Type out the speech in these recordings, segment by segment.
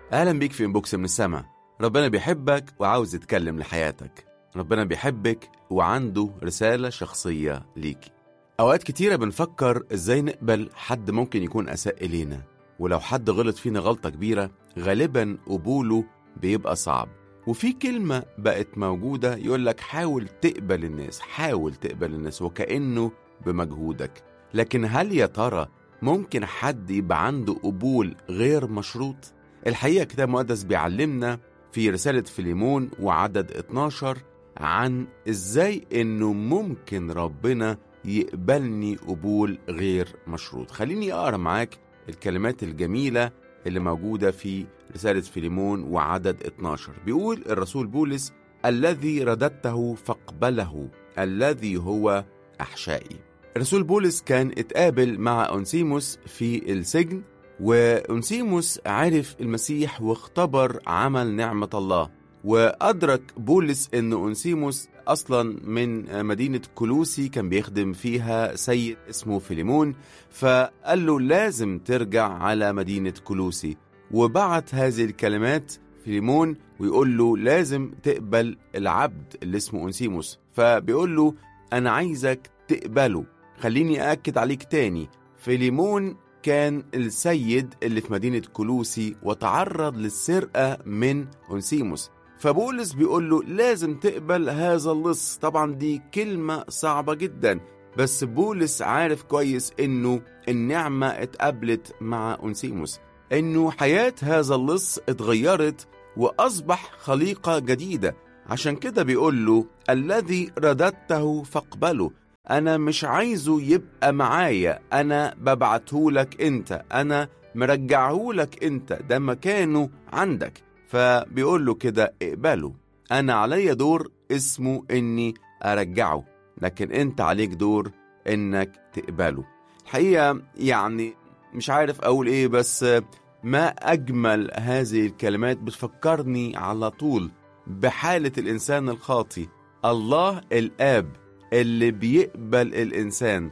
أهلا بيك في انبوكس من السما ربنا بيحبك وعاوز يتكلم لحياتك ربنا بيحبك وعنده رسالة شخصية ليكي أوقات كتيرة بنفكر إزاي نقبل حد ممكن يكون أساء إلينا ولو حد غلط فينا غلطة كبيرة غالبا قبوله بيبقى صعب وفي كلمة بقت موجودة يقولك حاول تقبل الناس حاول تقبل الناس وكأنه بمجهودك لكن هل يا ترى ممكن حد يبقى عنده قبول غير مشروط؟ الحقيقة كتاب مقدس بيعلمنا في رسالة فيليمون وعدد 12 عن ازاي انه ممكن ربنا يقبلني قبول غير مشروط خليني اقرا معاك الكلمات الجميلة اللي موجودة في رسالة فيليمون وعدد 12 بيقول الرسول بولس الذي رددته فاقبله الذي هو أحشائي الرسول بولس كان اتقابل مع أنسيموس في السجن وأنسيموس عرف المسيح واختبر عمل نعمة الله وأدرك بولس أن أنسيموس أصلا من مدينة كلوسي كان بيخدم فيها سيد اسمه فيليمون فقال له لازم ترجع على مدينة كلوسي وبعت هذه الكلمات فيليمون ويقول له لازم تقبل العبد اللي اسمه أنسيموس فبيقول له أنا عايزك تقبله خليني أأكد عليك تاني فيليمون كان السيد اللي في مدينة كلوسي وتعرض للسرقة من أنسيموس فبولس بيقول له لازم تقبل هذا اللص طبعا دي كلمة صعبة جدا بس بولس عارف كويس انه النعمة اتقابلت مع أنسيموس انه حياة هذا اللص اتغيرت وأصبح خليقة جديدة عشان كده بيقول له الذي رددته فاقبله أنا مش عايزه يبقى معايا أنا ببعتهولك أنت أنا مرجعهولك أنت ده مكانه عندك فبيقول له كده اقبله أنا عليا دور اسمه إني أرجعه لكن أنت عليك دور إنك تقبله الحقيقة يعني مش عارف أقول إيه بس ما أجمل هذه الكلمات بتفكرني على طول بحالة الإنسان الخاطي الله الآب اللي بيقبل الإنسان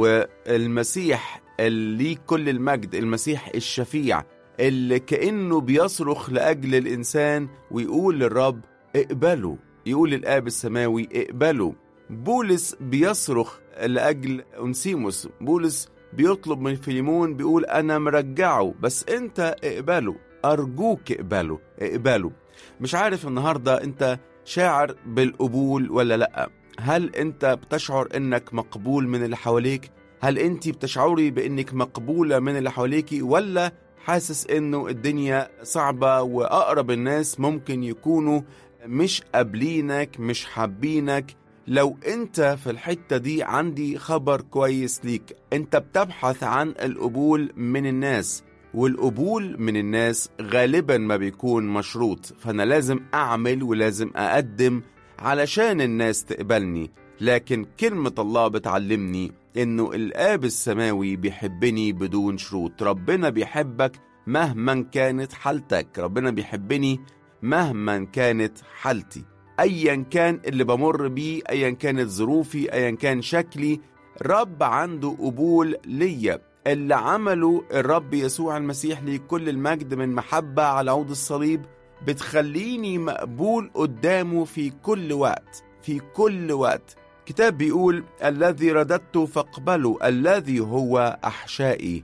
والمسيح اللي ليه كل المجد المسيح الشفيع اللي كأنه بيصرخ لأجل الإنسان ويقول للرب اقبله يقول للآب السماوي اقبله بولس بيصرخ لأجل أنسيموس بولس بيطلب من فيليمون بيقول أنا مرجعه بس أنت اقبله أرجوك اقبله اقبله مش عارف النهاردة أنت شاعر بالقبول ولا لأ هل أنت بتشعر أنك مقبول من اللي حواليك هل أنت بتشعري بأنك مقبولة من اللي حواليك ولا حاسس أنه الدنيا صعبة وأقرب الناس ممكن يكونوا مش قابلينك مش حابينك لو انت في الحتة دي عندي خبر كويس ليك انت بتبحث عن القبول من الناس والقبول من الناس غالبا ما بيكون مشروط فانا لازم اعمل ولازم اقدم علشان الناس تقبلني لكن كلمة الله بتعلمني انه الاب السماوي بيحبني بدون شروط ربنا بيحبك مهما كانت حالتك ربنا بيحبني مهما كانت حالتي ايا كان اللي بمر بيه ايا كانت ظروفي ايا كان شكلي رب عنده قبول ليا اللي عمله الرب يسوع المسيح لي كل المجد من محبة على عود الصليب بتخليني مقبول قدامه في كل وقت في كل وقت كتاب بيقول الذي رددته فاقبله الذي هو أحشائي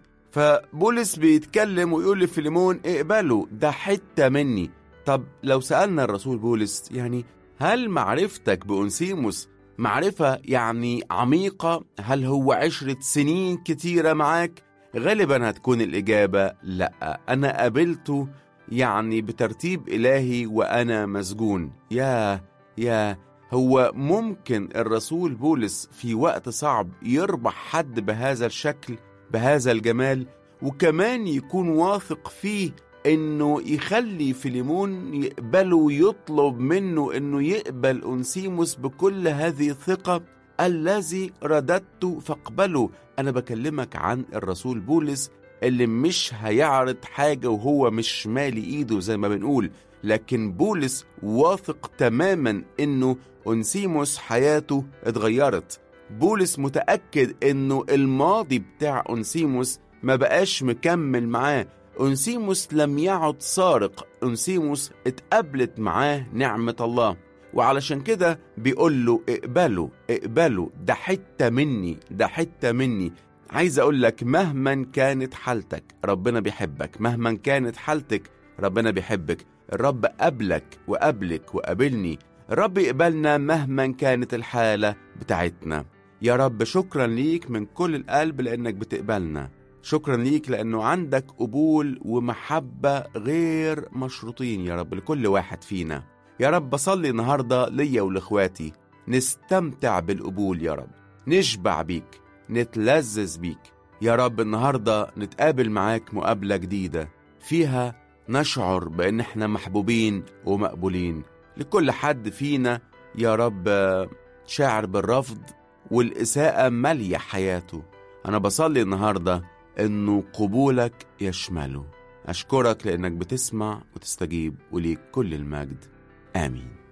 فبولس بيتكلم ويقول لفيليمون اقبله ده حتة مني طب لو سألنا الرسول بولس يعني هل معرفتك بأنسيموس معرفة يعني عميقة؟ هل هو عشرة سنين كتيرة معاك؟ غالبا هتكون الإجابة لأ أنا قابلته يعني بترتيب إلهي وأنا مسجون يا يا هو ممكن الرسول بولس في وقت صعب يربح حد بهذا الشكل بهذا الجمال وكمان يكون واثق فيه انه يخلي فيليمون يقبله ويطلب منه انه يقبل انسيموس بكل هذه الثقه الذي رددت فاقبله انا بكلمك عن الرسول بولس اللي مش هيعرض حاجه وهو مش مالي ايده زي ما بنقول لكن بولس واثق تماما انه انسيموس حياته اتغيرت بولس متاكد انه الماضي بتاع انسيموس ما بقاش مكمل معاه أنسيموس لم يعد سارق أنسيموس اتقابلت معاه نعمة الله وعلشان كده بيقول له اقبله اقبله ده حتة مني ده حتة مني عايز أقول لك مهما كانت حالتك ربنا بيحبك مهما كانت حالتك ربنا بيحبك الرب قبلك وقبلك وقابلني الرب يقبلنا مهما كانت الحالة بتاعتنا يا رب شكرا ليك من كل القلب لأنك بتقبلنا شكرا ليك لأنه عندك قبول ومحبة غير مشروطين يا رب لكل واحد فينا يا رب بصلي النهاردة ليا ولإخواتي نستمتع بالقبول يا رب نشبع بيك نتلذذ بيك يا رب النهاردة نتقابل معاك مقابلة جديدة فيها نشعر بأن احنا محبوبين ومقبولين لكل حد فينا يا رب شاعر بالرفض والإساءة مالية حياته أنا بصلي النهاردة إنه قبولك يشمله أشكرك لأنك بتسمع وتستجيب وليك كل المجد آمين